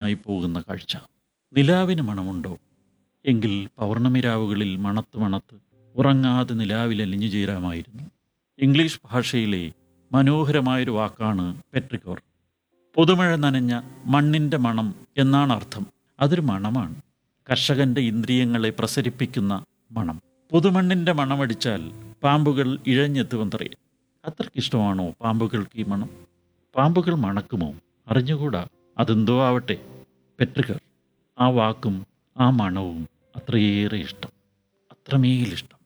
അന്യമായി പോകുന്ന കാഴ്ച നിലാവിന് മണമുണ്ടോ എങ്കിൽ പൗർണമി രാവുകളിൽ മണത്ത് മണത്ത് ഉറങ്ങാതെ നിലാവിൽ അലിഞ്ഞു ചേരാമായിരുന്നു ഇംഗ്ലീഷ് ഭാഷയിലെ മനോഹരമായൊരു വാക്കാണ് പെട്രിക്കോർ പുതുമഴ നനഞ്ഞ മണ്ണിൻ്റെ മണം എന്നാണ് അർത്ഥം അതൊരു മണമാണ് കർഷകന്റെ ഇന്ദ്രിയങ്ങളെ പ്രസരിപ്പിക്കുന്ന മണം പുതുമണ്ണിൻ്റെ മണമടിച്ചാൽ പാമ്പുകൾ ഇഴഞ്ഞെത്തുവെന്നറിയാം അത്രയ്ക്കിഷ്ടമാണോ പാമ്പുകൾക്ക് ഈ മണം പാമ്പുകൾ മണക്കുമോ അറിഞ്ഞുകൂടാ അതെന്തോ ആവട്ടെ പെട്രിക്കർ ആ വാക്കും ആ മണവും അത്രയേറെ ഇഷ്ടം അത്രമേലിഷ്ടം